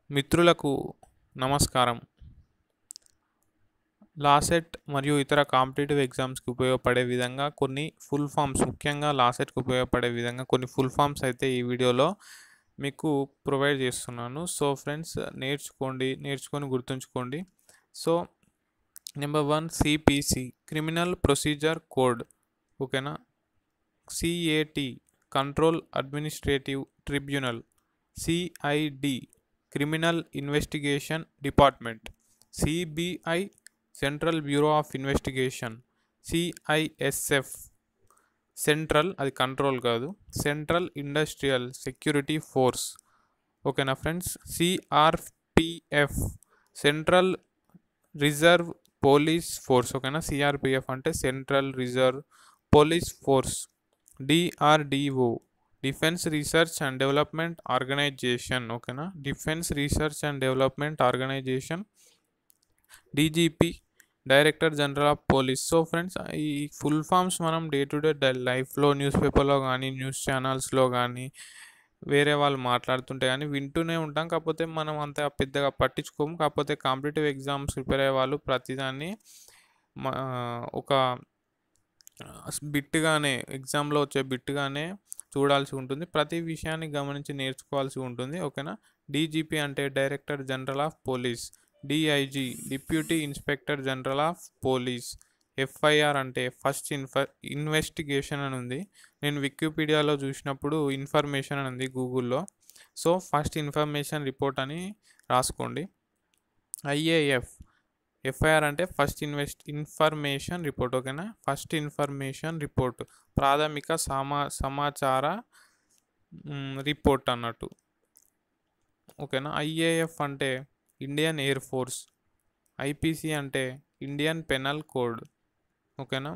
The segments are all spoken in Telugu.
మిత్రులకు నమస్కారం లాసెట్ మరియు ఇతర కాంపిటేటివ్ ఎగ్జామ్స్కి ఉపయోగపడే విధంగా కొన్ని ఫుల్ ఫామ్స్ ముఖ్యంగా లాసెట్కి ఉపయోగపడే విధంగా కొన్ని ఫుల్ ఫామ్స్ అయితే ఈ వీడియోలో మీకు ప్రొవైడ్ చేస్తున్నాను సో ఫ్రెండ్స్ నేర్చుకోండి నేర్చుకొని గుర్తుంచుకోండి so number one CPC criminal procedure code ఓకేనా CAT control administrative tribunal CID criminal investigation department CBI central bureau of investigation CISF central అది కంట్రోల్ కాదు సెంట్రల్ ఇండస్ట్రియల్ సెక్యూరిటీ ఫోర్స్ ఓకేనా friends CRPF central reserve police force ఓకేనా సిఆర్పిఎఫ్ అంటే central reserve police force DRDO defence research and development organisation ఓకేనా defence research and development organisation DGP director general of police so friends ఈ ఫుల్ ఫామ్స్ మనం డే టు డే లైఫ్లో న్యూస్ పేపర్లో కానీ న్యూస్ ఛానల్స్లో కానీ వేరే వాళ్ళు మాట్లాడుతుంటే కానీ వింటూనే ఉంటాం కాకపోతే మనం అంత పెద్దగా పట్టించుకోము కాకపోతే కాంపిటేటివ్ ఎగ్జామ్స్ ప్రిపేర్ అయ్యే వాళ్ళు ప్రతిదాన్ని ఒక బిట్టుగానే ఎగ్జామ్లో వచ్చే బిట్టుగానే చూడాల్సి ఉంటుంది ప్రతి విషయాన్ని గమనించి నేర్చుకోవాల్సి ఉంటుంది ఓకేనా డీజీపీ అంటే director general of police DIG deputy inspector general of police FIR అంటే ఫస్ట్ ఇన్ఫ ఇన్వెస్టిగేషన్ అని ఉంది నేను వికీపీడియాలో చూసినప్పుడు ఇన్ఫర్మేషన్ అని ఉంది గూగుల్లో సో ఫస్ట్ ఇన్ఫర్మేషన్ రిపోర్ట్ అని రాసుకోండి ఐఏఎఫ్ ఎఫ్ఐఆర్ అంటే ఫస్ట్ ఇన్వెస్ట్ ఇన్ఫర్మేషన్ రిపోర్ట్ ఓకేనా ఫస్ట్ ఇన్ఫర్మేషన్ రిపోర్ట్ ప్రాథమిక సమా సమాచార రిపోర్ట్ అన్నట్టు ఓకేనా ఐఏఎఫ్ అంటే ఇండియన్ ఎయిర్ ఫోర్స్ ఐపీసీ అంటే ఇండియన్ పెనల్ కోడ్ ఓకేనా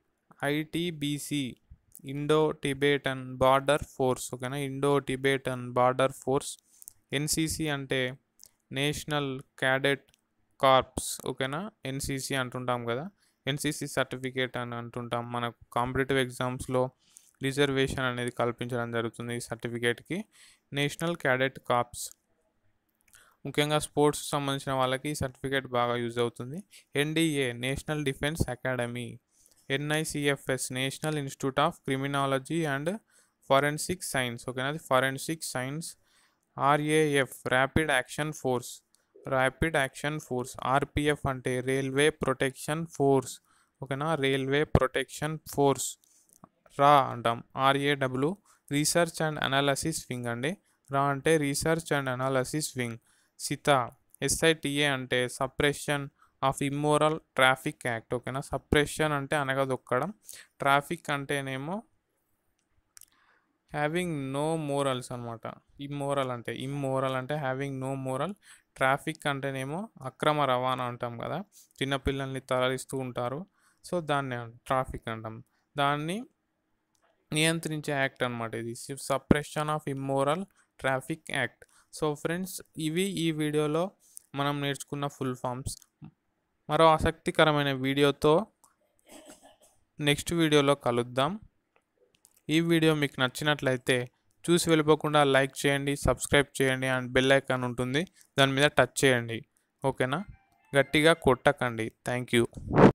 ITBC Indo Tibetan border force ఓకేనా Indo Tibetan border force NCC అంటే నేషనల్ క్యాడెట్ కార్ప్స్ ఓకేనా ఎన్సీసీ అంటుంటాం కదా ఎన్సీసీ సర్టిఫికేట్ అని అంటుంటాం మనకు కాంపిటేటివ్ ఎగ్జామ్స్లో రిజర్వేషన్ అనేది కల్పించడం జరుగుతుంది ఈ సర్టిఫికేట్కి నేషనల్ క్యాడెట్ కార్ప్స్ ముఖ్యంగా స్పోర్ట్స్ సంబంధించిన వాళ్ళకి ఈ సర్టిఫికేట్ బాగా యూజ్ అవుతుంది NDA national defence academy NICFS national institute of criminology and forensic science ఓకేనా అది forensic science RAF rapid action force rapid action force RPF అంటే రైల్వే ప్రొటెక్షన్ ఫోర్స్ ఓకేనా రైల్వే ప్రొటెక్షన్ ఫోర్స్ రా అంటాం RAW research and analysis wing అండి రా అంటే research and analysis wing SITA SITA అంటే suppression of immoral traffic act ఓకేనా సప్రెషన్ అంటే అనగదొక్కడం ట్రాఫిక్ అంటేనేమో హ్యావింగ్ నో మోరల్స్ అనమాట ఇమ్మోరల్ అంటే ఇమ్మోరల్ అంటే హ్యావింగ్ నో మోరల్ ట్రాఫిక్ అంటేనేమో అక్రమ రవాణా అంటాం కదా చిన్నపిల్లల్ని తరలిస్తూ ఉంటారు సో దాన్ని ట్రాఫిక్ అంటాం దాన్ని నియంత్రించే యాక్ట్ అనమాట ఇది suppression of immoral traffic act so friends ఇవి ఈ వీడియోలో మనం నేర్చుకున్న ఫుల్ ఫామ్స్ మరో ఆసక్తికరమైన వీడియోతో నెక్స్ట్ వీడియోలో కలుద్దాం ఈ వీడియో మీకు నచ్చినట్లయితే చూసి వెళ్ళిపోకుండా లైక్ చేయండి సబ్స్క్రైబ్ చేయండి అండ్ బెల్ ఐకాన్ ఉంటుంది దాని మీద టచ్ చేయండి ఓకేనా గట్టిగా కొట్టకండి థ్యాంక్ యూ